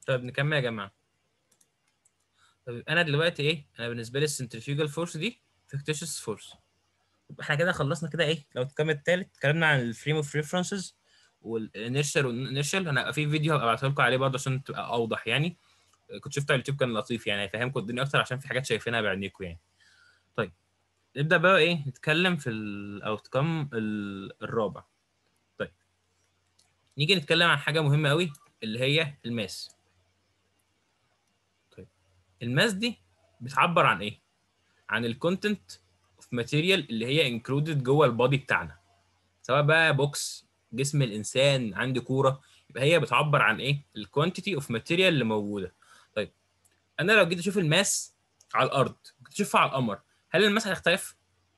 طيب نكمل يا جماعه طيب انا دلوقتي ايه انا بالنسبه لي السنترفيوجال فورس دي فيكتيشس فورس يبقى احنا كده خلصنا كده ايه لو الكلام التالت اتكلمنا عن الفريم اوف ريفرنسز والانيرشال والانيرشال انا في فيديو هبقى ابعته لكم عليه برضه عشان تبقى اوضح يعني كنت شفته على اليوتيوب كان لطيف يعني هيفهمكم الدنيا اكتر عشان في حاجات شايفينها بعينيكم يعني طيب نبدا بقى ايه نتكلم في الاوتكم الرابع طيب نيجي نتكلم عن حاجه مهمه قوي اللي هي الماس طيب الماس دي بتعبر عن ايه عن الكونتنت اوف ماتيريال اللي هي انكلودد جوه البادي بتاعنا سواء بقى بوكس جسم الانسان عندي كوره يبقى هي بتعبر عن ايه الكوانتيتي اوف ماتيريال اللي موجوده طيب انا لو جيت اشوف الماس على الارض جيت اشوفها على القمر هل الماس هيختلف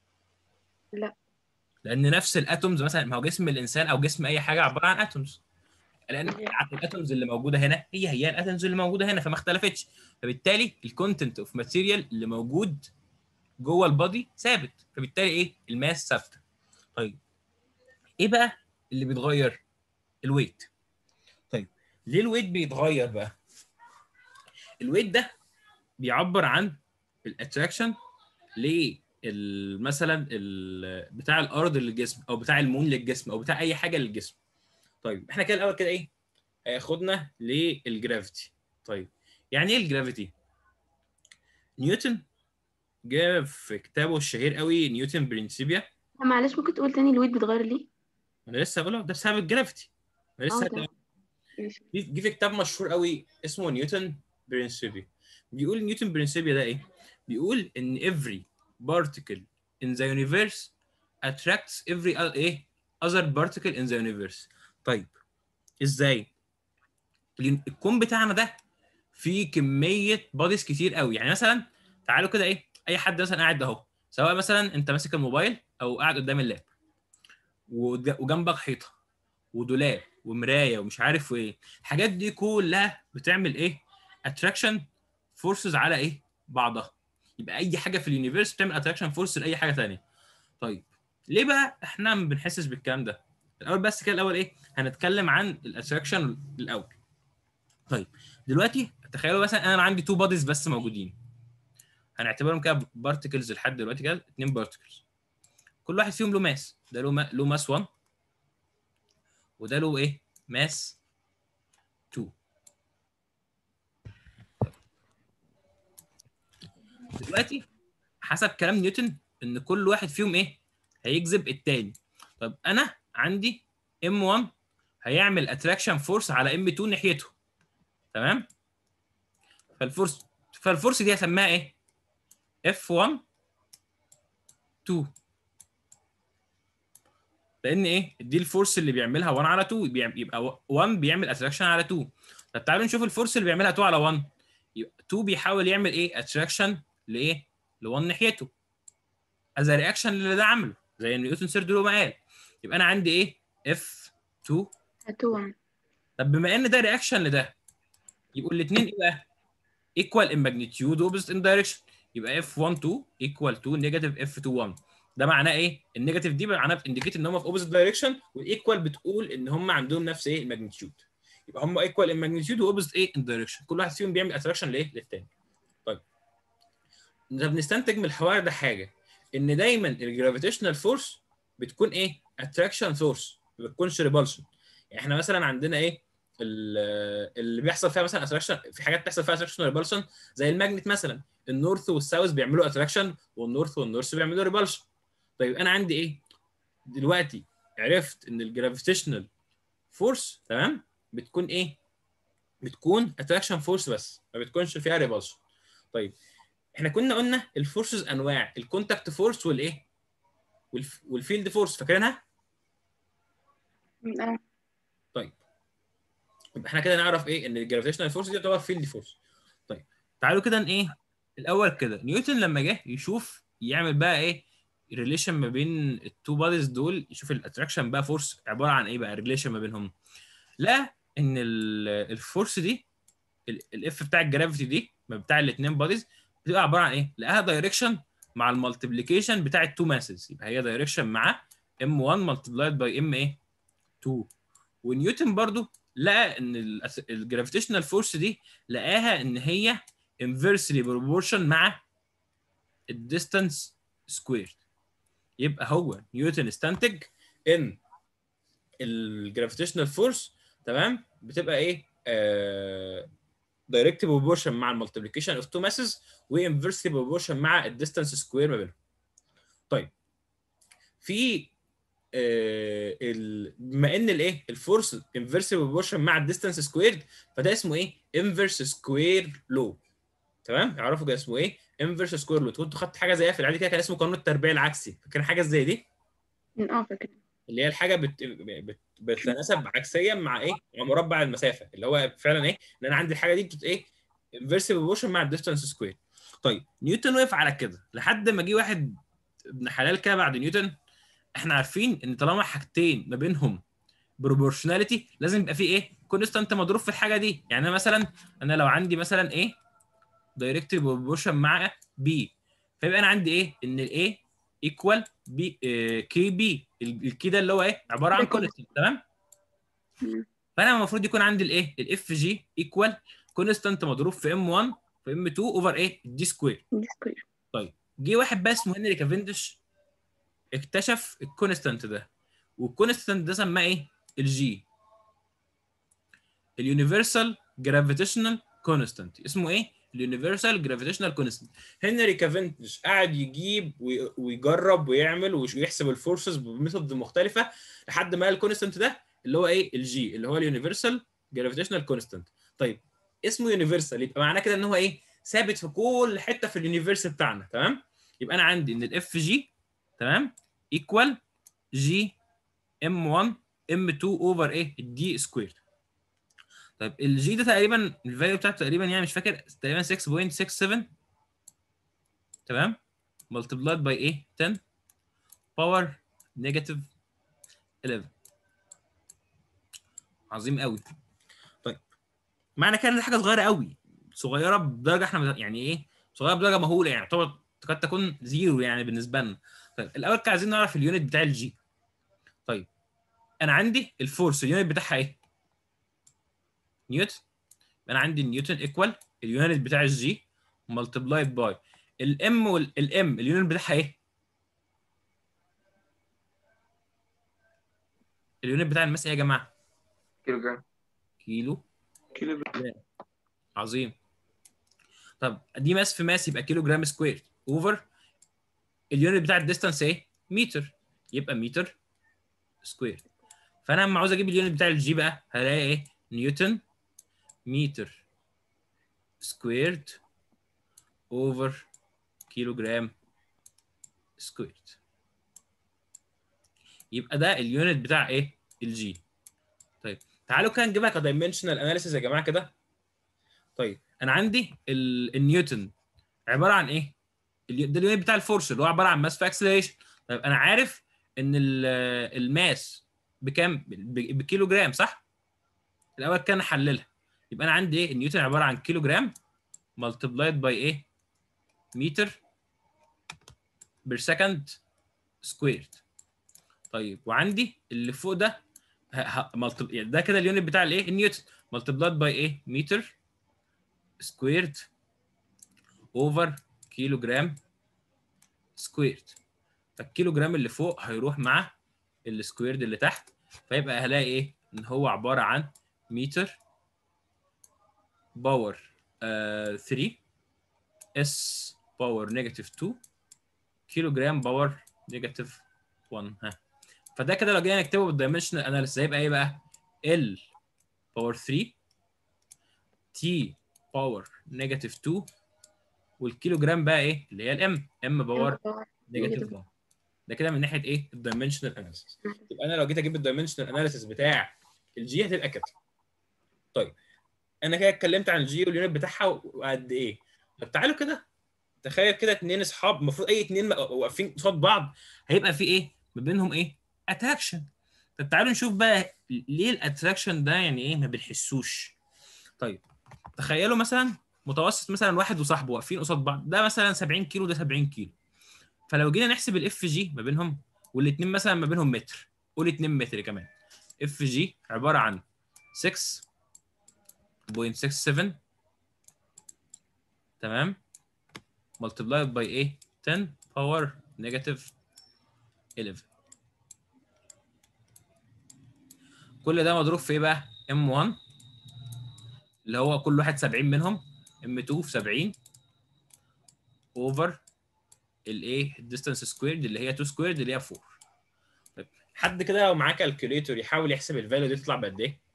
لا لان نفس الاتومز مثلا ما هو جسم الانسان او جسم اي حاجه عباره عن اتومز لان الاتومز اللي موجوده هنا هي هي الاتومز اللي موجوده هنا فما اختلفتش فبالتالي الكونتنت اوف ماتيريال اللي موجود جوه البادي ثابت فبالتالي ايه الماس ثابته طيب ايه بقى اللي بيتغير الويت طيب ليه الويت بيتغير بقى الويت ده بيعبر عن الاتراكشن ل مثلا ال- بتاع الارض للجسم او بتاع المون للجسم او بتاع اي حاجه للجسم طيب احنا كده الاول كده ايه هياخدنا للجرافيتي طيب يعني ايه الجرافيتي نيوتن جاب في كتابه الشهير قوي نيوتن برنسيبيا معلش ممكن تقول تاني الويت بيتغير ليه؟ انا لسه هقولها ده بسبب الجرافيتي انا لسه اه هقولها. تمام ماشي. في جه في كتاب مشهور قوي اسمه نيوتن برنسيبيا بيقول نيوتن برنسيبيا ده ايه بيقول ان every particle in the universe attracts every o- ايه other particle in the universe طيب ازاي لأن الكون بتاعنا ده فيه كميه بوديز كتير قوي يعني مثلا تعالوا كده ايه اي حد مثلا قاعد اهو سواء مثلا انت ماسك الموبايل او قاعد قدام اللاب وج- وجنبك حيطه ودولاب ومرايه ومش عارف وايه الحاجات دي كلها بتعمل ايه اتراكشن فورسز على ايه بعضها يبقى اي حاجه في اليونيفرس بتعمل اتراكشن فورس لاي حاجه ثانيه طيب ليه بقى احنا ما بنحسش بالكلام ده الاول بس كده الاول ايه هنتكلم عن الاتراكشن الاول طيب دلوقتي تخيلوا مثلا انا عندي تو بوديز بس موجودين هنعتبرهم كده بارتكلز لحد دلوقتي كده اتنين بارتكلز كل واحد فيهم له ماس ده له ما... له ماس 1 وده له ايه ماس 2 دلوقتي حسب كلام نيوتن ان كل واحد فيهم ايه هيجذب التاني طب انا عندي M1 هيعمل اتراكشن فورس على M2 ناحيته تمام فالفورس فالفورس دي هسميها ايه F1 2 لان ايه دي الفورس اللي بيعملها 1 على 2 بيعم- يبقى 1 بيعمل اتراكشن على 2 طب تعالوا نشوف الفورس اللي بيعملها 2 على 1 يبقى 2 بيحاول يعمل ايه اتراكشن لايه ل 1 ناحيته از رياكشن اللي ده عمله زي نيوتن سيرد لو ما قال يبقى انا عندي ايه اف 2 هاتوها طب بما ان ده رياكشن لده يبقوا الاثنين ايه بقى ايكوال ان ماجنتيود اوبوزيت ان دايركشن يبقى اف 1 2 ايكوال تو نيجاتيف اف 2 1 ده معناه ايه النيجاتيف دي معناها بتنديكيت ان هم في اوبوزيت دايركشن والايكوال بتقول ان هم عندهم نفس ايه الماجنتيود يبقى هم ايكوال ان ماجنتيود واوبوزيت ايه ان دايركشن كل واحد فيهم بيعمل اتراكشن لايه للتاني طيب ده بنستنتج من الحوار ده حاجه ان دايما الجرافيتيشنال فورس بتكون ايه اتراكشن فورس ما بتكونش ريبالشن يعني احنا مثلا عندنا ايه ال- اللي بيحصل فيها مثلا اتراكشن في حاجات بتحصل فيها اتراكشن وريبالشن زي الماجنت مثلا النورث والساوث بيعملوا اتراكشن والنورث والنورث بيعملوا ريبالشن طيب انا عندي ايه دلوقتي عرفت ان الجرافيتيشنال فورس تمام بتكون ايه بتكون اتراكشن فورس بس ما بتكونش فيها ريبالشن طيب احنا كنا قلنا الفورسز انواع الكونتاكت فورس والايه والف... والفيلد فورس فاكرينها اه طيب يبقى احنا كده نعرف ايه ان الجرافيتيشنال فورس دي تعتبر فيلد فورس طيب تعالوا كده ن- ايه الاول كده نيوتن لما جه يشوف يعمل بقى ايه ريليشن ما بين التو بوديز دول يشوف الاتراكشن بقى فورس عباره عن ايه بقى ريليشن ما بينهم لا ان ال- الفورس دي الاف بتاع الجرافيتي دي ما بتاع الاثنين بوديز بتبقى عباره عن ايه لقاها دايركشن مع المالتيبليكيشن بتاع التو ماسز يبقى هي دايركشن مع m1 ملتبلايد باي m ايه 2 ونيوتن برضو لقى ان الجرافيتيشنال فورس دي لقاها ان هي انفرسلي بروبورشن مع الديستانس سكوير يبقى هو نيوتن استنتج ان الجرافيتيشنال فورس تمام بتبقى ايه دايركت بروبورشن مع المالتيبليكيشن اوف تو ماسز وانفرسلي بروبورشن مع الديستانس سكوير ما بينهم طيب في آه ال... بما ان الايه الفورس انفرس بروبورشن مع الديستانس سكويرد فده اسمه ايه انفرس سكوير لو تمام اعرفوا كده اسمه ايه انفرس سكوير لو كنت خدت حاجه زيها في العادي كده كان اسمه قانون التربيع العكسي فاكر حاجه زي دي اه فاكر اللي هي الحاجه بت... بت... بتتناسب عكسيا مع ايه مع مربع المسافه اللي هو فعلا ايه ان انا عندي الحاجه دي بتت ايه انفرس بروبورشن مع الديستانس سكوير طيب نيوتن وقف على كده لحد ما جه واحد ابن حلال كده بعد نيوتن احنا عارفين ان طالما حاجتين ما بينهم بروبورشناليتي لازم يبقى في ايه كونستانت مضروب في الحاجه دي يعني انا مثلا انا لو عندي مثلا ايه دايركت بروبورشن مع بي فيبقى انا عندي ايه ان الايه ايكوال بي كي بي الكي ده اللي هو ايه عباره عن كونستانت تمام مم. فانا المفروض يكون عندي الايه الاف جي ايكوال كونستانت مضروب في ام 1 في ام 2 اوفر ايه الدي سكوير دي سكوير جه واحد بقى اسمه هنري كافندش اكتشف الكونستانت ده والكونستانت ده سماه ايه الجي اليونيفرسال جرافيتيشنال كونستانت اسمه ايه اليونيفرسال جرافيتيشنال كونستانت هنري كافندش قعد يجيب وي- ويجرب ويعمل ويش- ويحسب الفورسز بميثود مختلفه لحد ما الكونستانت ده اللي هو ايه الجي اللي هو اليونيفرسال جرافيتيشنال كونستانت طيب اسمه يونيفرسال يبقى معناه كده ان هو ايه ثابت في كل حته في اليونيفرس بتاعنا تمام يبقى انا عندي ان الاف جي تمام ايكوال جي ام 1 ام 2 اوفر ايه الدي سكوير طيب الجي ده تقريبا الفاليو بتاعته تقريبا يعني مش فاكر تقريبا 6.67 تمام ملتبلايد باي ايه 10 باور نيجاتيف 11 عظيم قوي طيب معنى كده ان دي حاجه صغيره قوي صغيره بدرجه احنا مت- يعني ايه صغيره بدرجه مهوله يعني طبعا قد تكون زيرو يعني بالنسبه لنا طيب الاول كده عايزين نعرف اليونت بتاع الجي طيب انا عندي الفورس اليونت بتاعها ايه نيوتن انا عندي نيوتن ايكوال اليونت بتاع الجي ملتبلايد باي الام والام اليونت بتاعها ايه اليونت بتاع الماس ايه يا جماعه كيلو جرام كيلو كيلو جرام عظيم طب دي ماس في ماس يبقى كيلو جرام سكوير اوفر اليونت بتاع الديستانس ايه متر يبقى متر سكوير فانا لما عاوز اجيب اليونت بتاع الجي بقى هلاقي ايه نيوتن متر سكويرد اوفر كيلو جرام سكويرد يبقى ده اليونت بتاع ايه الجي طيب تعالوا كده نجيبها كدايمنشنال اناليسيس يا جماعه كده طيب انا عندي ال- النيوتن عباره عن ايه ال- ده اليونت بتاع الفورس اللي هو عباره عن ماس في اكسلريشن طيب انا عارف ان ال- الماس بكام ب- بكيلو جرام صح الاول كان احللها يبقى انا عندي ايه النيوتن عباره عن كيلو جرام ملتبلايد باي ايه متر بير سكند سكويرد طيب وعندي اللي فوق ده ه- ه- multi- يعني ده كده اليونت بتاع الايه النيوتن ملتبلايد باي ايه متر سكويرد اوفر كيلو جرام سكويرد فالكيلو جرام اللي فوق هيروح مع السكويرد اللي تحت فيبقى هلاقي ايه ان هو عباره عن متر باور 3 اس باور نيجاتيف 2 كيلو جرام باور نيجاتيف 1 ها فده كده لو جينا نكتبه بالدايمنشنال اناليسيس هيبقى ايه بقى ال باور 3 تي باور نيجاتيف 2 والكيلو جرام بقى ايه اللي هي الام ام باور نيجاتيف 1 ده كده من ناحيه ايه الدايمنشنال اناليسيس يبقى انا لو جيت اجيب الدايمنشنال اناليسيس بتاع الجي هتبقى كده طيب انا كده اتكلمت عن الجي واليونت بتاعها وقد ايه طب تعالوا كده تخيل كده اتنين اصحاب المفروض اي اتنين واقفين قصاد بعض هيبقى في ايه ما بينهم ايه اتراكشن طب تعالوا نشوف بقى ليه الاتراكشن ده يعني ايه ما بنحسوش طيب تخيلوا مثلا متوسط مثلا واحد وصاحبه واقفين قصاد بعض ده مثلا 70 كيلو ده 70 كيلو فلو جينا نحسب الاف جي ما بينهم والاثنين مثلا ما بينهم متر قول 2 متر كمان اف جي عباره عن 6.67 تمام multiplied by ايه 10 power negative 11 كل ده مضروب في ايه بقى m1 اللي هو كل واحد 70 منهم m2 في 70 اوفر الايه الديستانس سكويرد اللي هي 2 سكويرد اللي هي 4 طيب حد كده لو معاه كالكوليتور يحاول يحسب الفاليو دي تطلع بقد ايه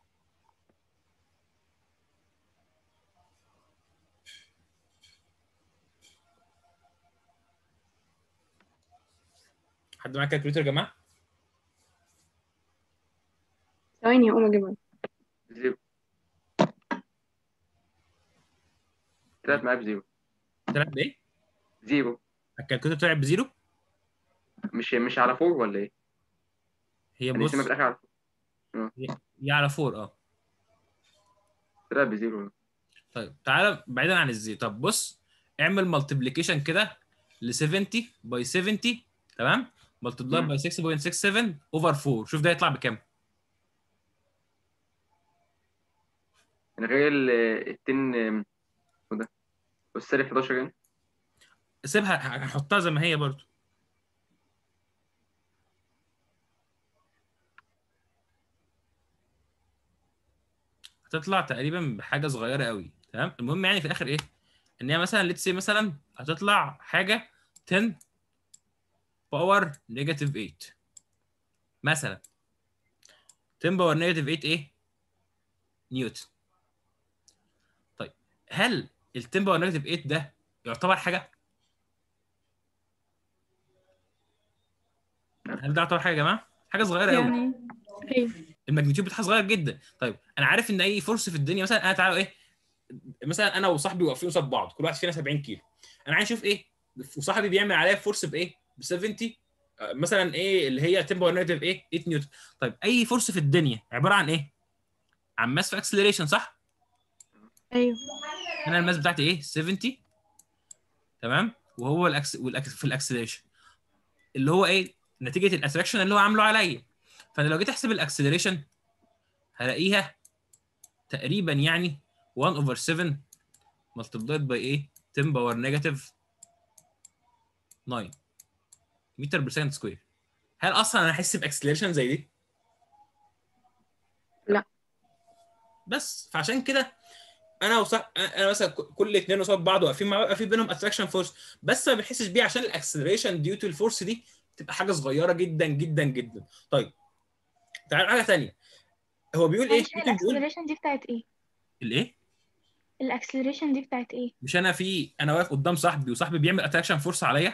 حد معاه كالكوليتور يا جماعه ثواني هقوم اجيبها زيرو طلعت معايا بزيرو طلع بايه زيرو الكالكوليتور طلع بزيرو مش مش على فور ولا ايه؟ هي يعني بص اسمها في الاخر على فور هي على 4 اه طلعت بزيرو طيب تعالى بعيدا عن الزي طب بص اعمل مالتيبليكيشن كده ل 70 باي 70 تمام ملتبلاي مم. باي 6.67 اوفر 4 شوف ده يطلع بكام من غير ال- التن اسمه ده والسالب 11 يعني سيبها هحطها زي ما هي برضو هتطلع تقريبا بحاجه صغيره قوي تمام المهم يعني في الاخر ايه ان هي مثلا ليتس سي مثلا هتطلع حاجه 10 باور نيجاتيف 8 مثلا 10 باور نيجاتيف 8 ايه نيوتن طيب هل ال 10 باور نيجاتيف 8 ده يعتبر حاجه هل ده يعتبر حاجه يا جماعه حاجه صغيره قوي يعني ايوه الماجنتيود بتاعها صغير جدا طيب انا عارف ان اي فورس في الدنيا مثلا انا تعالوا ايه مثلا انا وصاحبي واقفين قصاد بعض كل واحد فينا 70 كيلو انا عايز اشوف ايه وصاحبي بيعمل عليا فورس بايه ب 70 آه، مثلا ايه اللي هي 10 باور نيجاتيف ايه 8 نيوتن طيب اي فورس في الدنيا عباره عن ايه عن ماس في اكسلريشن صح ايوه هنا الماس بتاعتي ايه 70 تمام وهو الاكس والأكس في الاكسلريشن اللي هو ايه نتيجه الاتراكشن اللي هو عامله عليا فانا لو جيت احسب الاكسلريشن هلاقيها تقريبا يعني 1 over 7 multiplied by ايه 10 باور نيجاتيف 9 متر بير سكند سكوير هل اصلا انا احس باكسلريشن زي دي؟ لا. بس فعشان كده انا وصح انا مثلا ك- كل اثنين قصاد بعض واقفين مع بعض في بينهم اتراكشن فورس بس ما بنحسش بيه عشان الاكسلريشن ديو تو الفورس دي تبقى حاجه صغيره جدا جدا جدا طيب تعال حاجه ثانيه هو بيقول ايه؟ معلش نيوتن بيقول الاكسلريشن دي بتاعت ايه؟ الايه؟ الاكسلريشن دي بتاعت ايه؟ مش انا في انا واقف قدام صاحبي وصاحبي بيعمل اتراكشن فورس عليا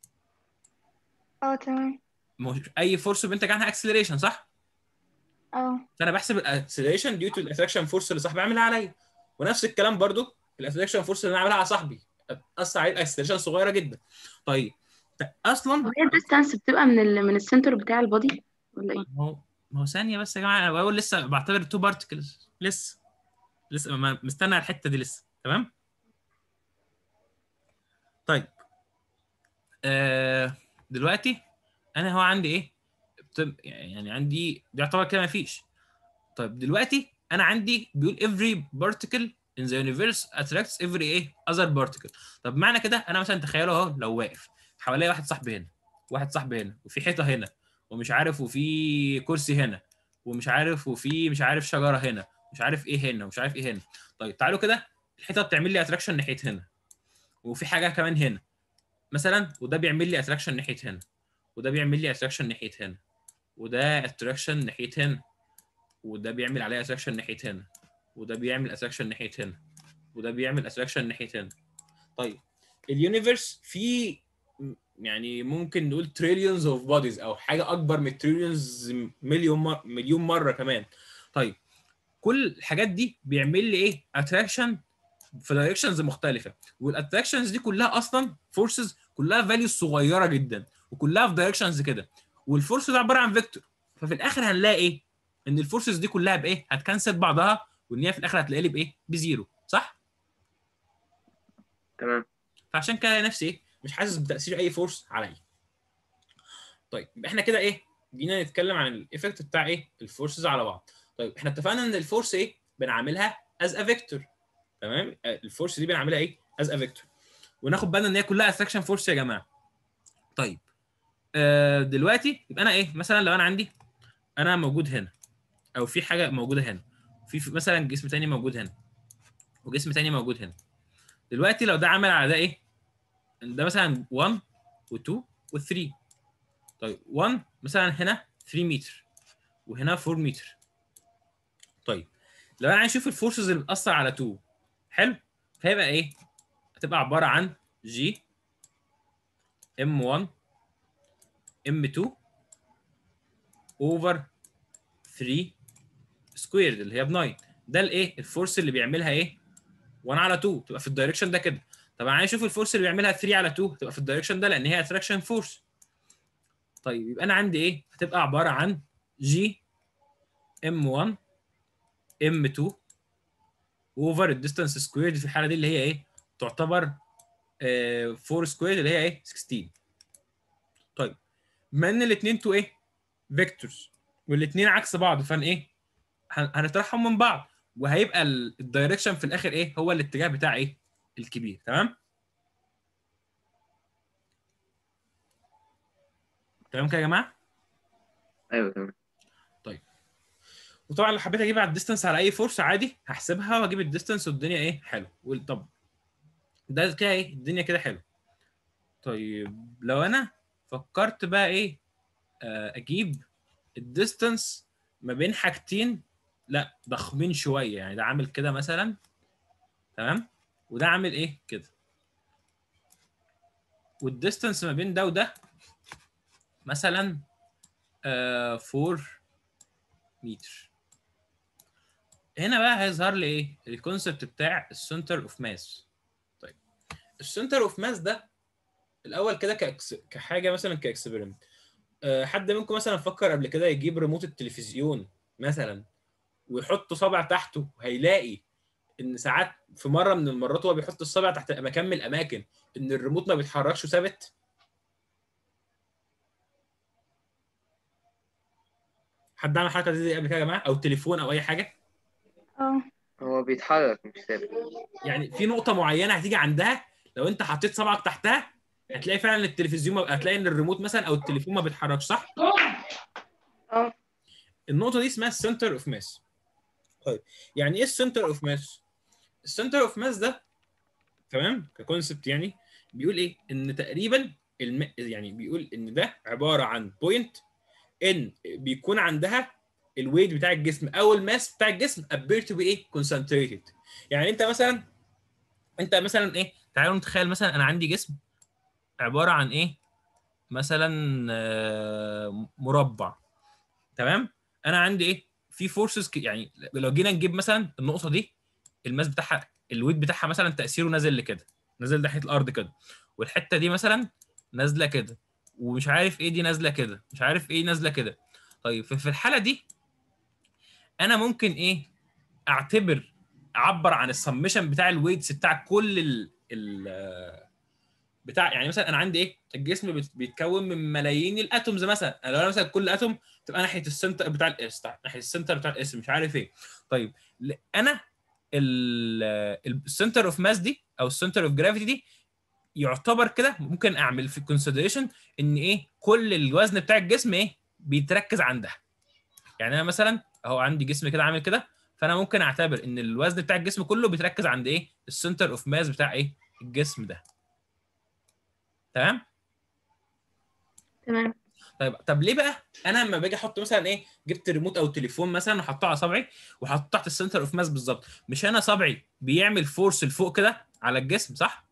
اه تمام ما هو اي فورس بينتج عنها اكسلريشن صح؟ اه فانا بحسب الاكسلريشن ديو تو الاتراكشن فورس اللي صاحبي عاملها عليا ونفس الكلام برضو الاتراكشن فورس اللي انا عاملها على صاحبي اثر عليه الاكسلريشن صغيره جدا طيب ت- اصلا وهي الديستانس بتبقى من ال... من السنتر بتاع البادي ولا ايه؟ ما هو ما هو ثانيه بس يا جماعه انا بقول لسه بعتبر تو بارتكلز لسه لسه ما- مستنى على الحته دي لسه تمام طيب آه دلوقتي انا هو عندي ايه بت- يعني عندي ده يعتبر كده ما فيش طيب دلوقتي انا عندي بيقول every particle in the universe attracts every ايه other particle طب معنى كده انا مثلا تخيلوا اهو لو واقف حواليا واحد صاحبي هنا واحد صاحبي هنا وفي حيطه هنا ومش عارف وفي كرسي هنا ومش عارف وفي مش عارف شجره هنا مش عارف ايه هنا ومش عارف ايه هنا طيب تعالوا كده الحيطه بتعمل لي اتراكشن ناحيه هنا وفي حاجه كمان هنا مثلا وده بيعمل لي اتراكشن ناحيه هنا وده بيعمل لي اتراكشن ناحيه هنا وده اتراكشن ناحيه هنا وده بيعمل عليه اتراكشن ناحيه هنا وده بيعمل اتراكشن ناحيه هنا وده بيعمل اتراكشن ناحيه هنا طيب اليونيفرس فيه م- يعني ممكن نقول تريليونز اوف بوديز او حاجه اكبر من تريليونز مليون مر... مليون مره كمان طيب كل الحاجات دي بيعمل لي ايه اتراكشن في دايركشنز مختلفه والاتراكشنز دي كلها اصلا فورسز كلها فاليوز صغيره جدا وكلها في دايركشنز كده والفورس ده عباره عن فيكتور ففي الاخر هنلاقي ايه ان الفورسز دي كلها بايه هتكنسل بعضها وان هي في الاخر هتلاقي لي بايه بزيرو صح تمام فعشان كده نفسي ايه مش حاسس بتاثير اي فورس عليا طيب يبقى احنا كده ايه جينا نتكلم عن الايفكت بتاع ايه الفورسز على بعض طيب احنا اتفقنا ان الفورس ايه بنعملها از ا فيكتور تمام آه، الفورس دي بنعملها ايه از ا فيكتور وناخد بالنا ان هي كلها اتراكشن فورس يا جماعه طيب آه دلوقتي يبقى انا ايه مثلا لو انا عندي انا موجود هنا او في حاجه موجوده هنا في في مثلا جسم تاني موجود هنا وجسم تاني موجود هنا دلوقتي لو ده عمل على ده ايه ده مثلا 1 و2 و3 طيب 1 مثلا هنا 3 متر وهنا 4 متر طيب لو انا عايز اشوف الفورسز اللي بتاثر على 2 حلو فهيبقى ايه هتبقى عباره عن جي ام 1 ام 2 اوفر 3 سكويرد اللي هي ب 9 ده الايه الفورس اللي بيعملها ايه 1 على 2 تبقى في الدايركشن ده كده طب انا عايز اشوف الفورس اللي بيعملها 3 على 2 تبقى في الدايركشن ده لان هي اتراكشن فورس طيب يبقى انا عندي ايه هتبقى عباره عن جي ام 1 ام 2 اوفر الديستانس سكويرد في الحاله دي اللي هي ايه تعتبر 4 سكويرد اللي هي ايه 16 طيب بما ان الاثنين تو ايه فيكتورز والاثنين عكس بعض فان ايه هن- هنطرحهم من بعض وهيبقى ال- الدايركشن في الاخر ايه هو الاتجاه بتاع ايه الكبير تمام تمام كده يا جماعه ايوه تمام وطبعا لو حبيت اجيب على الديستانس على اي فورس عادي هحسبها واجيب الديستانس والدنيا ايه حلو وال- طب ده كده ايه الدنيا كده حلو طيب لو انا فكرت بقى ايه آه، اجيب الديستانس ما بين حاجتين لا ضخمين شويه يعني ده عامل كده مثلا تمام وده عامل ايه كده والديستانس ما بين ده وده مثلا آه 4 متر هنا بقى هيظهر لي ايه الكونسبت بتاع السنتر اوف ماس طيب السنتر اوف ماس ده الاول كده كأكس... كحاجه مثلا كاكسبيرمنت أه حد منكم مثلا فكر قبل كده يجيب ريموت التلفزيون مثلا ويحط صبع تحته هيلاقي ان ساعات في مره من المرات هو بيحط الصبع تحت مكان من الاماكن ان الريموت ما بيتحركش وثابت حد عمل الحركه دي قبل كده يا جماعه او تليفون او اي حاجه اه هو بيتحرك مش ثابت يعني في نقطه معينه هتيجي عندها لو انت حطيت صبعك تحتها هتلاقي فعلا التلفزيون ما- هتلاقي ان الريموت مثلا او التليفون ما بيتحركش صح اه النقطه دي اسمها السنتر اوف ماس طيب يعني ايه السنتر اوف ماس السنتر اوف ماس ده تمام ككونسبت يعني بيقول ايه ان تقريبا الم... يعني بيقول ان ده عباره عن بوينت ان بيكون عندها الويت بتاع الجسم او الماس بتاع الجسم appear to be ايه concentrated يعني انت مثلا انت مثلا ايه تعالوا نتخيل مثلا انا عندي جسم عباره عن ايه مثلا آه، مربع تمام انا عندي ايه في فورسز يعني لو جينا نجيب مثلا النقطه دي الماس بتاعها الويت بتاعها مثلا تاثيره نازل لكده نازل ناحيه الارض كده والحته دي مثلا نازله كده ومش عارف ايه دي نازله كده مش عارف ايه نازله كده طيب في في الحاله دي انا ممكن ايه اعتبر اعبر عن السمشن بتاع الويتس بتاع كل ال ال بتاع يعني مثلا انا عندي ايه الجسم بيت- بيتكون من ملايين الاتومز مثلا لو انا مثلا كل اتوم تبقى ناحيه السنتر بتاع الاس ناحيه السنتر بتاع الاس مش عارف ايه طيب ل- انا السنتر اوف ماس دي او السنتر اوف جرافيتي دي يعتبر كده ممكن اعمل في كونسيدريشن ان ايه كل الوزن بتاع الجسم ايه بيتركز عندها يعني انا مثلا اهو عندي جسم كده عامل كده فانا ممكن اعتبر ان الوزن بتاع الجسم كله بيتركز عند ايه السنتر اوف ماس بتاع ايه الجسم ده تمام تمام طيب طب ليه بقى انا لما باجي احط مثلا ايه جبت ريموت او تليفون مثلا وحطه على صبعي وحطه تحت السنتر اوف ماس بالظبط مش انا صبعي بيعمل فورس لفوق كده على الجسم صح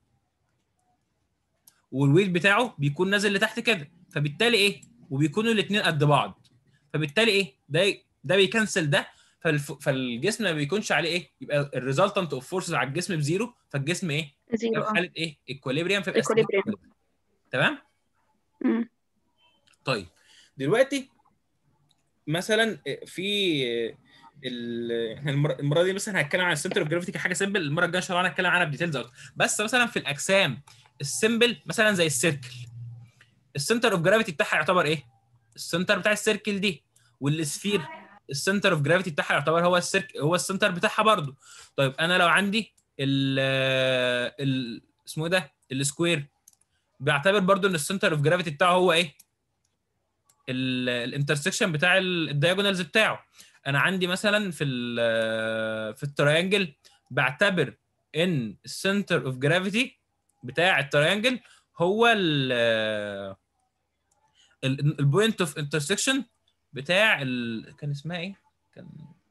والويت بتاعه بيكون نازل لتحت كده فبالتالي ايه وبيكونوا الاثنين قد بعض فبالتالي ايه ده ده بيكنسل ده فالف... فالجسم ما بيكونش عليه ايه يبقى الريزلتنت اوف فورسز على الجسم بزيرو فالجسم ايه زيرو يبقى في اه حاله ايه ايكوليبريم فيبقى Equilibrium. stable. تمام مم. طيب دلوقتي مثلا في ال- احنا المره المرة دي مثلا هتكلم عن السنتر اوف جرافيتي كحاجه سيمبل المره الجايه ان شاء الله هنتكلم عنها بديتيلز اكتر بس مثلا في الاجسام السيمبل مثلا زي السيركل السنتر اوف جرافيتي بتاعها يعتبر ايه السنتر بتاع السيركل دي والسفير السنتر اوف جرافيتي بتاعها يعتبر هو السيرك هو السنتر بتاعها برضو طيب انا لو عندي ال ال اسمه ايه ده السكوير بعتبر برضو ان السنتر اوف جرافيتي بتاعه هو ايه الانترسكشن بتاع الدايجونالز بتاعه انا عندي مثلا في ال في التريانجل بعتبر ان السنتر اوف جرافيتي بتاع التريانجل هو ال البوينت اوف انترسكشن بتاع ال... كان اسمها ايه؟ كان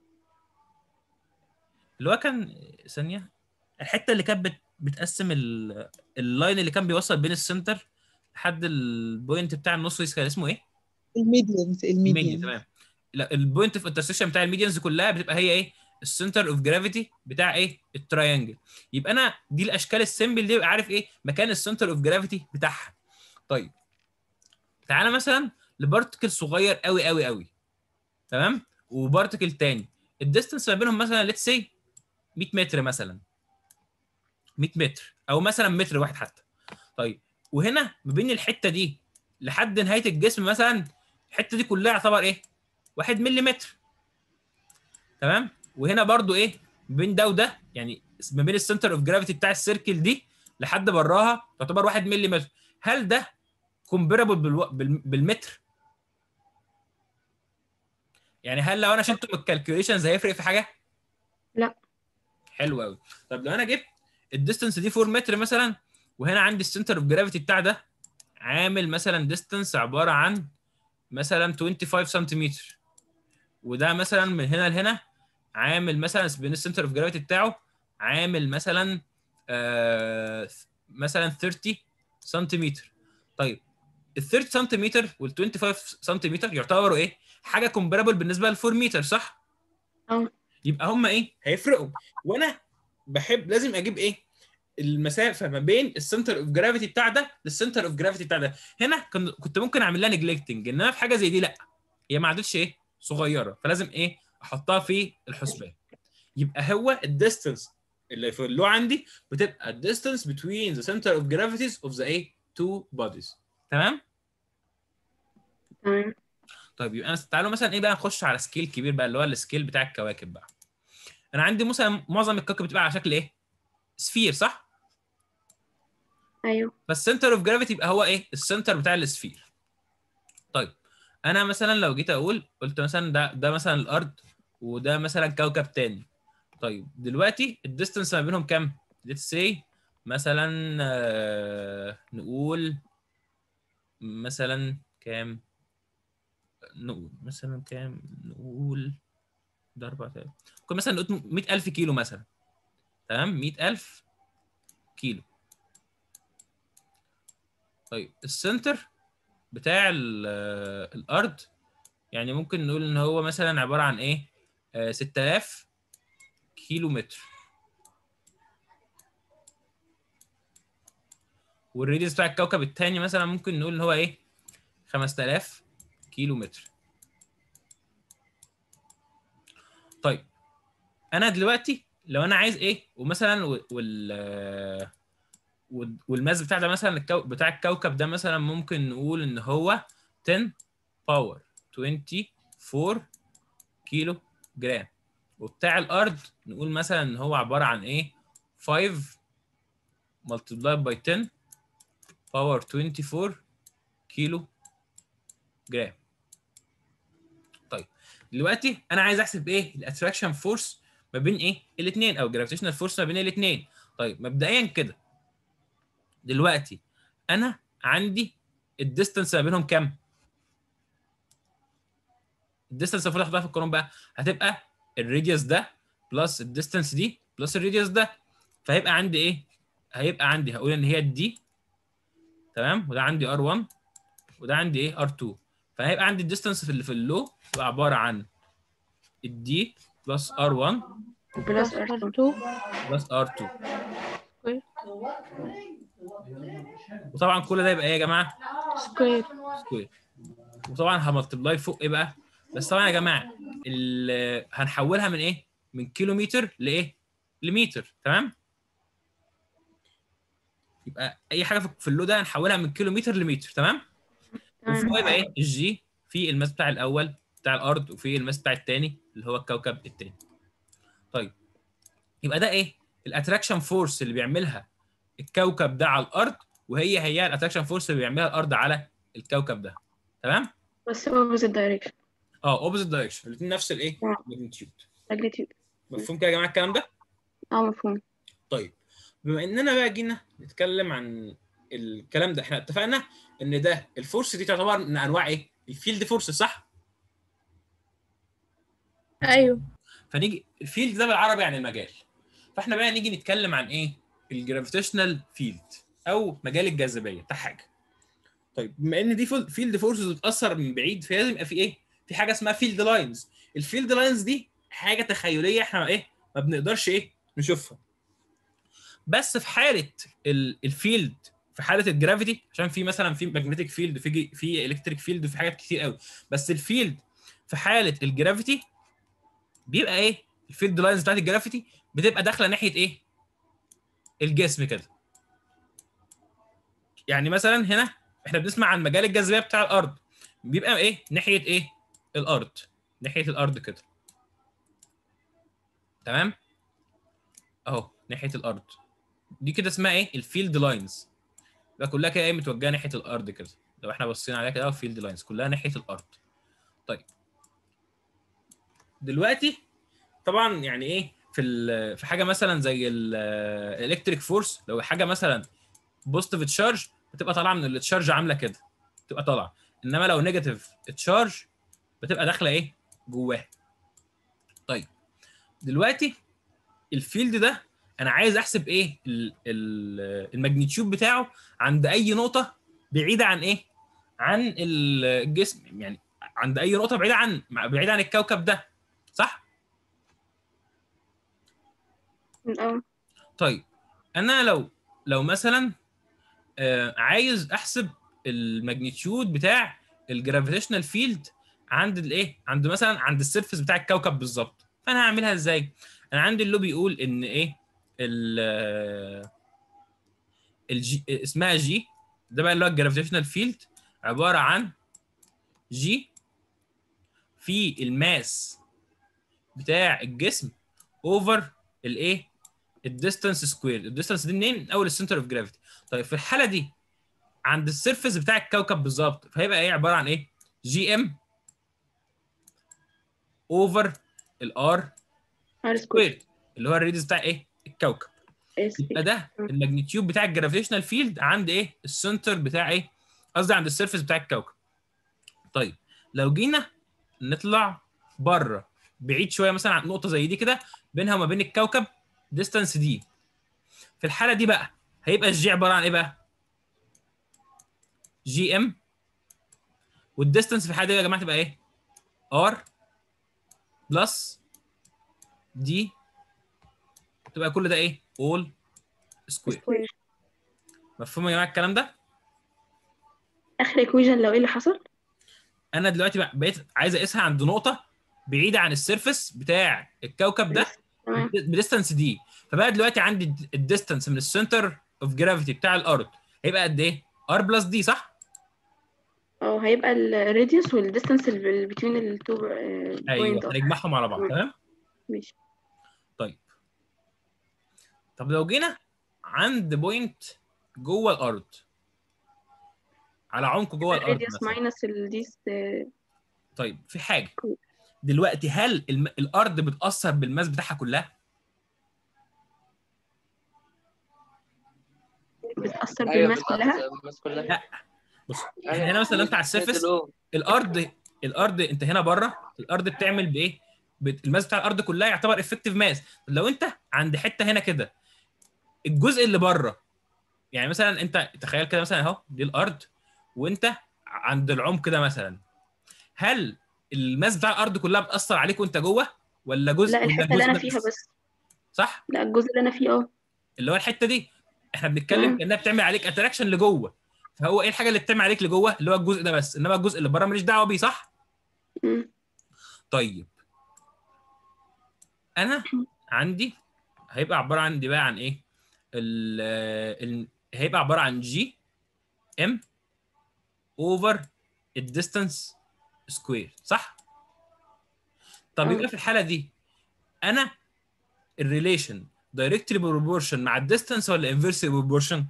اللي هو كان ثانيه الحته اللي كانت بت... بتقسم ال... اللاين اللي كان بيوصل بين السنتر لحد البوينت بتاع النص كان اسمه ايه؟ الميديانز الميديان الميديان تمام لا البوينت اوف انترسكشن بتاع الميديانز كلها بتبقى هي ايه؟ السنتر اوف جرافيتي بتاع ايه؟ التراينجل يبقى انا دي الاشكال السيمبل دي ببقى عارف ايه؟ مكان السنتر اوف جرافيتي بتاعها طيب تعالى مثلا لبارتكل صغير قوي قوي قوي تمام وبارتكل تاني الديستنس ما بينهم مثلا ليتس سي 100 متر مثلا 100 متر او مثلا متر واحد حتى طيب وهنا ما بين الحته دي لحد نهايه الجسم مثلا الحته دي كلها يعتبر ايه 1 ملم تمام وهنا برضو ايه ما بين ده وده يعني ما بين السنتر اوف جرافيتي بتاع السيركل دي لحد براها تعتبر 1 ملم هل ده كومبيرابل بالو... بال... بالمتر يعني هل لو انا شلته من الكالكوليشنز هيفرق في حاجه لا. حلو قوي طب لو انا جبت الديستنس دي 4 متر مثلا وهنا عندي السنتر اوف جرافيتي بتاع ده عامل مثلا ديستنس عباره عن مثلا 25 سنتيمتر وده مثلا من هنا لهنا عامل مثلا بين السنتر اوف جرافيتي بتاعه عامل مثلا آه مثلا 30 سنتيمتر طيب ال 30 سنتيمتر وال 25 سنتيمتر يعتبروا ايه؟ حاجه كومباربل بالنسبه لل 4 متر صح؟ اه يبقى هم ايه؟ هيفرقوا وانا بحب لازم اجيب ايه؟ المسافه ما بين السنتر اوف جرافيتي بتاع ده للسنتر اوف جرافيتي بتاع ده هنا كن- كنت ممكن اعمل لها نجلكتنج انما في حاجه زي دي لا هي ما عادتش ايه صغيره فلازم ايه احطها في الحسبان يبقى هو الديستنس اللي في اللو عندي بتبقى الديستنس between the center of gravities of the ايه two bodies تمام تمام طيب يبقى أنا- تعالوا مثلا ايه بقى نخش على سكيل كبير بقى اللي هو السكيل بتاع الكواكب بقى انا عندي مثلا معظم الكواكب بتبقى على شكل ايه سفير صح ايوه فالسنتر اوف جرافيتي يبقى هو ايه السنتر بتاع السفير طيب انا مثلا لو جيت اقول قلت مثلا ده ده مثلا الارض وده مثلا كوكب تاني طيب دلوقتي الديستنس ما بينهم كام ليتس سي مثلا آه، نقول مثلا كام نقول مثلا كام نقول ده 4000 ممكن مثلا نقول 100000 كيلو مثلا تمام 100000 كيلو طيب السنتر بتاع ال- آه، الارض يعني ممكن نقول ان هو مثلا عباره عن ايه آه 6000 كيلو متر والريديوس بتاع الكوكب الثاني مثلا ممكن نقول ان هو ايه 5000 كيلو متر طيب انا دلوقتي لو انا عايز ايه ومثلا و- وال آه، وال- والماس بتاع ده مثلا الكو... بتاع الكوكب ده مثلا ممكن نقول ان هو 10 باور 24 كيلو جرام وبتاع الارض نقول مثلا ان هو عباره عن ايه 5 multiplied by 10 باور 24 كيلو جرام طيب دلوقتي انا عايز احسب ايه الاتراكشن فورس ما بين ايه الاثنين او الجرافيتيشنال فورس ما بين الاثنين طيب مبدئيا كده دلوقتي انا عندي الديستنس ما بينهم كام الديستنس المفروض احطها في القانون بقى هتبقى الراديوس ده بلس الديستنس دي بلس الراديوس ده فهيبقى عندي ايه هيبقى عندي هقول ان هي الدي تمام وده عندي ار1 وده عندي ايه ار2 فهيبقى عندي الديستنس في اللي في اللو تبقى عباره عن الدي بلس ار1 بلس ار 2 بلس ار2 وطبعا كل ده يبقى ايه يا جماعه سكوير سكوير وطبعا هملتبلاي فوق ايه بقى بس طبعا يا جماعه ال- هنحولها من ايه من كيلومتر لايه لمتر تمام يبقى اي حاجه في- في اللو ده هنحولها من كيلومتر لمتر تمام وفوق يبقى ايه الجي في الماس بتاع الاول بتاع الارض وفي الماس بتاع التاني اللي هو الكوكب التاني طيب يبقى ده ايه الاتراكشن فورس اللي بيعملها الكوكب ده على الارض وهي هي الاتراكشن فورس اللي بيعملها الارض على الكوكب ده تمام بس opposite direction اه اوبوزيت دايركشن الاثنين نفس الايه آه. magnitude magnitude مفهوم كده يا جماعه الكلام ده اه مفهوم طيب بما اننا بقى جينا نتكلم عن الكلام ده احنا اتفقنا ان ده الفورس دي تعتبر من انواع ايه الفيلد فورس صح ايوه فنيجي الفيلد ده بالعربي يعني المجال فاحنا بقى نيجي نتكلم عن ايه الجرافيتيشنال فيلد او مجال الجاذبيه بتاع حاجه طيب بما ان دي فيلد فورسز بتاثر من بعيد فلازم يبقى في ايه في حاجه اسمها فيلد لاينز الفيلد لاينز دي حاجه تخيليه احنا ايه ما بنقدرش ايه نشوفها بس في حاله ال- الفيلد في حاله الجرافيتي عشان في مثلا في ماجنتيك فيلد في جي- في الكتريك فيلد وفي حاجات كتير قوي بس الفيلد في حاله الجرافيتي بيبقى ايه الفيلد لاينز بتاعت الجرافيتي بتبقى داخله ناحيه ايه الجسم كده يعني مثلا هنا احنا بنسمع عن مجال الجاذبيه بتاع الارض بيبقى ايه ناحيه ايه الارض ناحيه الارض كده تمام اهو ناحيه الارض دي كده اسمها ايه الفيلد لاينز يبقى كلها كده ايه متوجهه ناحيه الارض كده لو احنا بصينا عليها كده فيلد لاينز كلها ناحيه الارض طيب دلوقتي طبعا يعني ايه في ال- في حاجه مثلا زي الالكتريك فورس لو حاجه مثلا بوزيتيف تشارج بتبقى طالعه من التشارج عامله كده بتبقى طالعه انما لو نيجاتيف تشارج بتبقى داخله ايه جواها طيب دلوقتي الفيلد ده انا عايز احسب ايه ال- ال- الماجنتيود بتاعه عند اي نقطه بعيده عن ايه عن الجسم يعني عند اي نقطه بعيده عن بعيده عن الكوكب ده صح اه طيب انا لو لو مثلا آه، عايز احسب الماجنتيود بتاع الجرافيتيشنال فيلد عند الايه عند مثلا عند السيرفس بتاع الكوكب بالظبط فانا هعملها ازاي انا عندي اللي بيقول ان ايه ال آه، الجي اسمها جي ده بقى اللي هو الجرافيتيشنال فيلد عباره عن جي في الماس بتاع الجسم اوفر الايه الديستانس سكوير الديستانس دي منين من اول السنتر اوف جرافيتي طيب في الحاله دي عند السيرفيس بتاع الكوكب بالظبط فهيبقى ايه عباره عن ايه جي ام اوفر الار ار سكوير سكوير اللي هو الريديوس بتاع ايه الكوكب اس يبقى ده الماجنتيود بتاع الجرافيتيشنال فيلد عند ايه السنتر بتاع ايه قصدي عند السيرفيس بتاع الكوكب طيب لو جينا نطلع بره بعيد شويه مثلا عن نقطه زي دي كده بينها وما بين الكوكب ديستانس دي في الحاله دي بقى هيبقى الجي عباره عن ايه بقى جي ام والديستانس في الحاله دي يا جماعه تبقى ايه ار بلس دي تبقى كل ده ايه اول سكوير سكوير مفهوم يا جماعه الكلام ده اخر ايكويجن لو ايه اللي حصل انا دلوقتي بقى بقيت عايز اقيسها عند نقطه بعيده عن السيرفس بتاع الكوكب ده تمام بديستانس دي فبقى دلوقتي عندي الديستانس من السنتر اوف جرافيتي بتاع الارض هيبقى قد ايه ار بلس دي صح اه هيبقى الراديوس والديستانس اللي بين التو ايوه بوينت هنجمعهم على بعض مم. تمام ماشي طيب طب لو جينا عند بوينت جوه الارض على عمق جوه الارض الراديوس مثلا ماينس الديس طيب في حاجه دلوقتي هل الم... الارض بتاثر بالماس بتاعها كلها بتأثر ايوه بالماس كلها بتأثر بالماس كلها لا بص احنا هنا مثلا لو انت على السيرفس الأول. الارض الارض انت هنا بره الارض بتعمل بايه بت- الماس بتاع الارض كلها يعتبر افكتيف ماس لو انت عند حته هنا كده الجزء اللي بره يعني مثلا انت تخيل كده مثلا اهو دي الارض وانت عند العمق كده مثلا هل الماس بتاع الارض كلها بتاثر عليك وانت جوه ولا جزء لا ولا الحتة اللي الجزء أنا ده فيها بس صح لا الجزء اللي أنا فيه اه اللي هو الحته دي احنا بنتكلم مم. كانها بتعمل عليك اتراكشن لجوه فهو ايه الحاجه اللي بتعمل عليك لجوه اللي هو الجزء ده بس انما الجزء اللي بره ماليش دعوه بيه صح مم. طيب انا عندي هيبقى عباره عن دي بقى عن ايه ال ال هيبقى عباره عن جي ام اوفر الديستانس سكوير صح طب آه. يبقى في الحاله دي انا الريليشن دايركتلي بروبورشن مع الديستانس ولا انفيرسلي بروبورشن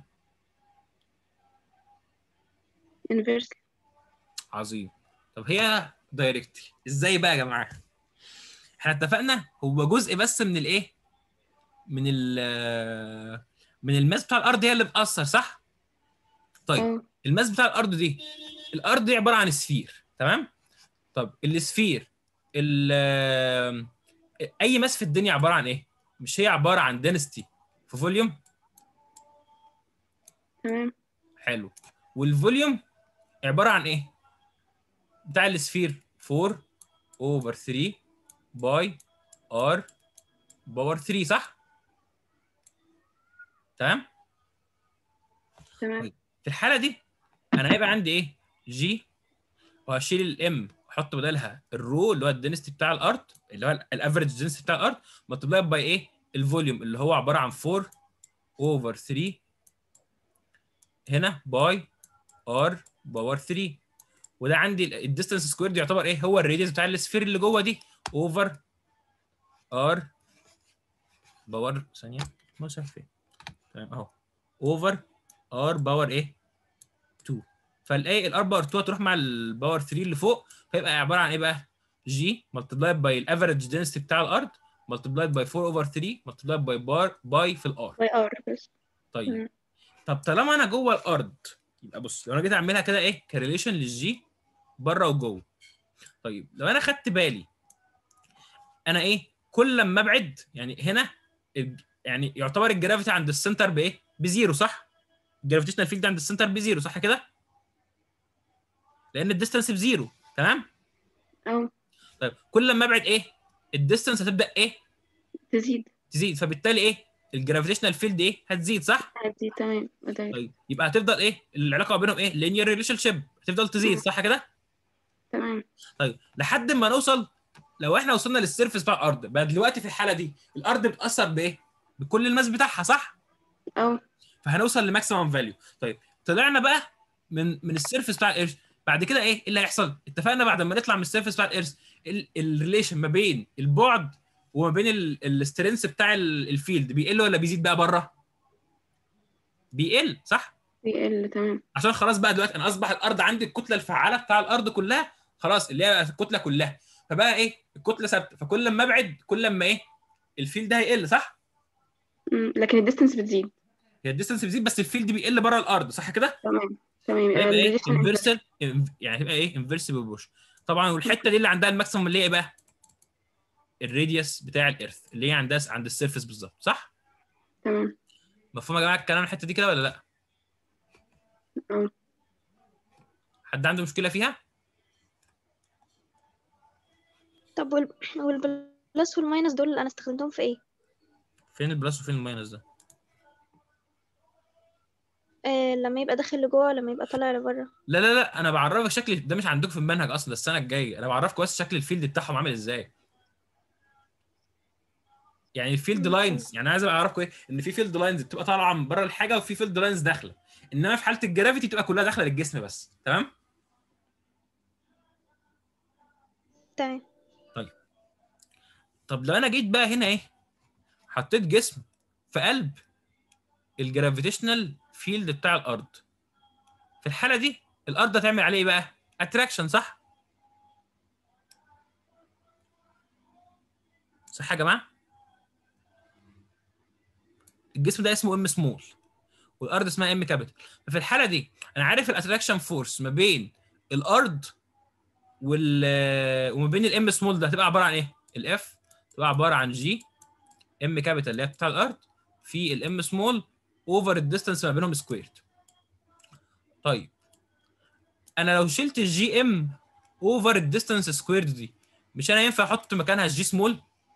inverse عظيم طب هي دايركتلي ازاي بقى يا جماعه احنا اتفقنا هو جزء بس من الايه من ال من الماس بتاع الارض هي اللي بتاثر صح طيب اه الماس بتاع الارض دي الارض دي عباره عن سفير تمام طب السفير ال اي ماس في الدنيا عباره عن ايه مش هي عباره عن دينستي في فوليوم تمام حلو والفوليوم عباره عن ايه بتاع السفير 4 اوفر 3 باي ار باور 3 صح تمام تمام في الحاله دي انا هيبقى عندي ايه جي وهشيل الام واحط بدلها الرو اللي هو الدنستي بتاع الارض اللي هو الافريج دنستي بتاع الارض ملتبلاي باي ايه الفوليوم اللي هو عباره عن 4 اوفر 3 هنا باي ار باور 3 وده عندي الديستانس سكوير يعتبر ايه هو الراديوس بتاع السفير اللي جوه دي اوفر ار باور ثانيه ما شايف فين تمام اهو اوفر ار باور ايه 2 فالايه الار باور 2 هتروح مع الباور 3 اللي فوق فيبقى عباره عن ايه بقى جي ملتبلايد باي الافريج دنسيتي بتاع الارض ملتبلايد باي 4 اوفر 3 ملتبلايد باي بار باي في الار باي ار بس طيب مم. طب طالما انا جوه الارض يبقى بص لو انا جيت اعملها كده ايه كريليشن للجي بره وجوه طيب لو انا خدت بالي انا ايه كل لما ابعد يعني هنا الج- يعني يعتبر الجرافيتي عند السنتر بايه بزيرو صح الجرافيتيشنال فيلد عند السنتر بزيرو صح كده لان الديستانس بزيرو تمام اه طيب كل لما ابعد ايه الديستانس هتبدا ايه تزيد تزيد فبالتالي ايه الجرافيتيشنال فيلد ايه هتزيد صح هتزيد تمام ده طيب يبقى هتفضل ايه العلاقه ما بينهم ايه لينير ريليشن شيب هتفضل تزيد صح كده تمام طيب لحد ما نوصل لو احنا وصلنا للسيرفس بتاع الارض بقى دلوقتي في الحاله دي الارض بتاثر بايه بكل الماس بتاعها صح اه فهنوصل لماكسيمم فاليو طيب طلعنا بقى من من السيرفس بتاع القرش بعد كده ايه اللي هيحصل اتفقنا بعد ما نطلع من السيرفس بتاع القرش الريليشن ما بين البعد وما بين السترينث بتاع ال- الفيلد بيقل ولا بيزيد بقى بره بيقل صح بيقل تمام عشان خلاص بقى دلوقتي انا اصبح الارض عندي الكتله الفعاله بتاع الارض كلها خلاص اللي هي الكتله كلها فبقى ايه الكتله ثابته فكل لما ابعد كل لما ايه الفيلد ده هيقل صح مم. لكن الديستنس بتزيد هي الديستنس بتزيد بس الفيلد بيقل بره الارض صح كده تمام تمام يبقى هيبقى ايه الريليشن انفرسل يعني هيبقى ايه انفرسبل بروبورشن طبعا والحته دي اللي عندها الماكسيموم اللي هي ايه بقى الراديوس بتاع الارث اللي هي عندها عند السيرفس بالظبط صح تمام مفهوم يا جماعه الكلام الحته دي كده ولا لا اه حد عنده مشكله فيها طب وال... والبلس والماينس دول انا استخدمتهم في ايه فين البلس وفين الماينس ده آه لما يبقى داخل لجوه ولما يبقى طالع لبره لا لا لا انا بعرفك شكل ده مش عندكم في المنهج اصلا ده السنه الجايه انا بعرفكم بس شكل الفيلد بتاعهم عامل ازاي يعني الفيلد مم. لاينز يعني عايز اعرفكم ايه ان في فيلد لاينز بتبقى طالعه من بره الحاجه وفي فيلد لاينز داخله انما في حاله الجرافيتي بتبقى كلها داخله للجسم بس تمام تمام طب لو انا جيت بقى هنا ايه حطيت جسم في قلب الجرافيتيشنال فيلد بتاع الارض في الحاله دي الارض هتعمل عليه ايه بقى اتراكشن صح صح يا جماعه الجسم ده اسمه ام سمول والارض اسمها ام كابيتال ففي الحاله دي انا عارف الاتراكشن فورس ما بين الارض وال وما بين الام سمول ده هتبقى عباره عن ايه الاف تبقى عباره عن جي ام كابيتال اللي هي بتاع الارض في الام سمول اوفر الديستانس ما بينهم سكويرد طيب انا لو شلت الجي ام اوفر الديستانس سكويرد دي مش انا ينفع احط مكانها الجي سمول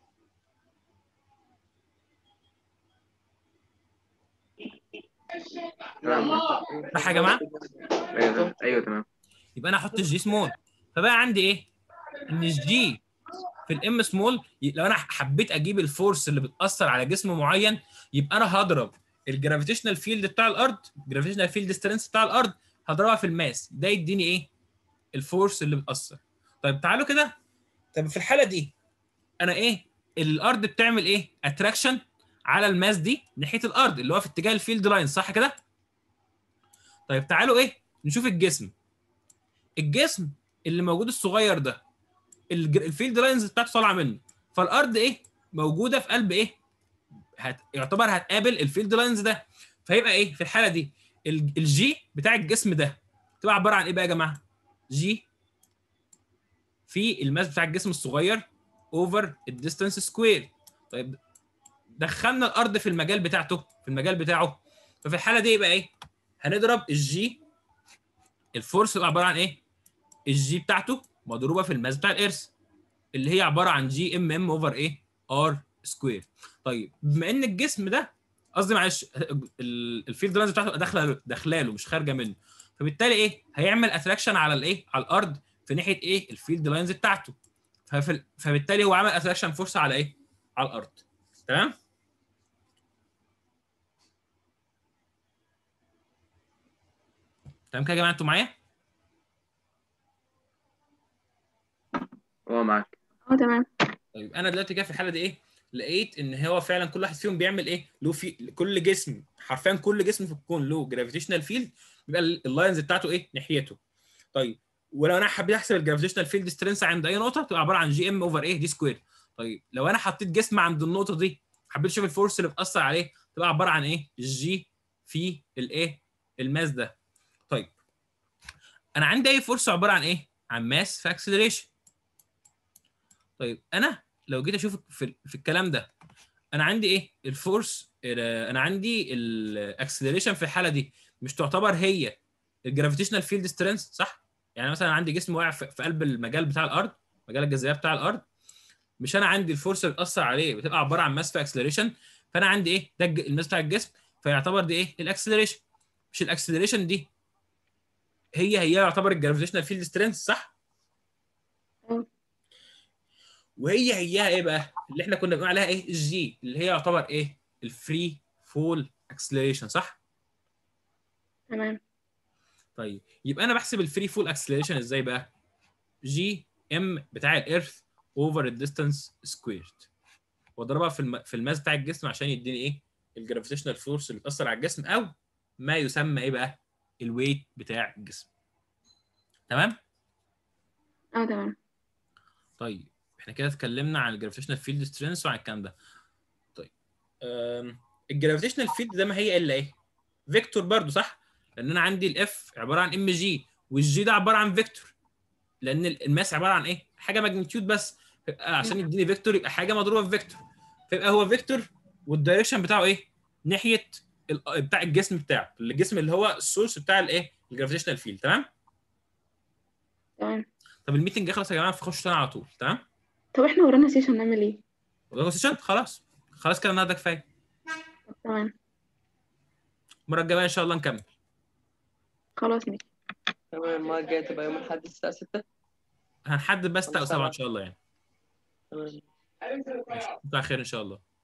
تمام صح يا جماعه ايوه تمام ايوه تمام يبقى انا احط الجي سمول فبقى عندي ايه ان الجي في الام سمول لو انا حبيت اجيب الفورس اللي بتاثر على جسم معين يبقى انا هضرب الجرافيتيشنال فيلد بتاع الارض الجرافيتيشنال فيلد سترينث بتاع الارض هضربها في الماس ده يديني ايه الفورس اللي بتاثر طيب تعالوا كده طب في الحاله دي انا ايه الارض بتعمل ايه اتراكشن على الماس دي ناحيه الارض اللي هو في اتجاه الفيلد لاين صح كده طيب تعالوا ايه نشوف الجسم الجسم اللي موجود الصغير ده الج- الفيلد لاينز بتاعته طالعه منه فالارض ايه موجوده في قلب ايه هت... يعتبر هتقابل الفيلد لاينز ده فيبقى ايه في الحاله دي ال- الجي بتاع الجسم ده تبقى عباره عن ايه بقى يا جماعه جي في الماس بتاع الجسم الصغير اوفر الديستانس سكوير طيب دخلنا الارض في المجال بتاعته في المجال بتاعه ففي الحاله دي يبقى ايه هنضرب الجي الفورس يبقى عباره عن ايه الجي بتاعته مضروبه في الماس بتاع الارث اللي هي عباره عن جي ام ام اوفر ايه ار سكوير طيب بما ان الجسم ده قصدي معلش ال- الفيلد لاينز بتاعته داخله داخله له مش خارجه منه فبالتالي ايه هيعمل اتراكشن على الايه على الارض في ناحيه ايه الفيلد لاينز بتاعته ففي فبالتالي هو عمل اتراكشن فورس على ايه على الارض تمام تمام كده يا جماعه انتوا معايا هو معاك اه تمام طيب انا دلوقتي كده في الحاله دي ايه لقيت ان هو فعلا كل واحد فيهم بيعمل ايه له في كل جسم حرفيا كل جسم في الكون له جرافيتيشنال فيلد بيبقى ال- اللاينز بتاعته ايه ناحيته طيب ولو انا حبيت احسب الجرافيتيشنال فيلد سترينث عند اي نقطه تبقى عباره عن جي ام اوفر ايه دي سكوير طيب لو انا حطيت جسم عند النقطه دي حبيت اشوف الفورس اللي بتاثر عليه تبقى عباره عن ايه الجي في الايه الماس ده طيب انا عندي اي فورس عباره عن ايه عن ماس في اكسلريشن طيب انا لو جيت اشوف في, في الكلام ده انا عندي ايه الفورس ال- انا عندي الاكسلريشن في الحاله دي مش تعتبر هي الجرافيتيشنال فيلد سترينث صح يعني مثلا عندي جسم واقع في في قلب المجال بتاع الارض مجال الجاذبيه بتاع الارض مش انا عندي الفورس اللي بتاثر عليه بتبقى عباره عن ماس في اكسلريشن فانا عندي ايه ده الج- الماس بتاع الجسم فيعتبر دي ايه الاكسلريشن مش الاكسلريشن دي هي هي يعتبر الجرافيتيشنال فيلد سترينث صح اه. وهي هيها ايه بقى اللي احنا كنا بنقول عليها ايه الجي اللي هي يعتبر ايه الفري فول اكسلريشن صح تمام طيب يبقى انا بحسب الفري فول اكسلريشن ازاي بقى جي ام بتاع الارث اوفر الديستانس سكويرد واضربها في الم... في الماس بتاع الجسم عشان يديني ايه الجرافيتيشنال فورس اللي بتاثر على الجسم او ما يسمى ايه بقى الويت بتاع الجسم تمام اه تمام طيب احنا كده اتكلمنا عن الجرافيتيشنال فيلد سترينث وعن الكلام ده طيب أم... الجرافيتيشنال فيلد ده ما هي الا ايه فيكتور برضو صح لان انا عندي الاف عباره عن ام جي والجي ده عباره عن فيكتور لان الماس عباره عن ايه حاجه ماجنتيود بس فيبقى عشان يديني فيكتور يبقى حاجه مضروبه في فيكتور فيبقى هو فيكتور والدايركشن بتاعه ايه ناحيه ال- بتاع الجسم بتاعه الجسم اللي هو السورس بتاع الايه الجرافيتيشنال فيلد تمام تمام طب الميتنج يخلص يا جماعه فخش تاني على طول تمام طب احنا ورانا سيشن نعمل ايه؟ وده سيشن خلاص خلاص كده النهارده كفايه طب تمام المره الجايه ان شاء الله نكمل خلاص ماشي تمام المرة الجاية تبقى يوم الأحد الساعة 6 هنحدد بس 6 او 7 ان شاء الله يعني تمام ماشي على خير ان شاء الله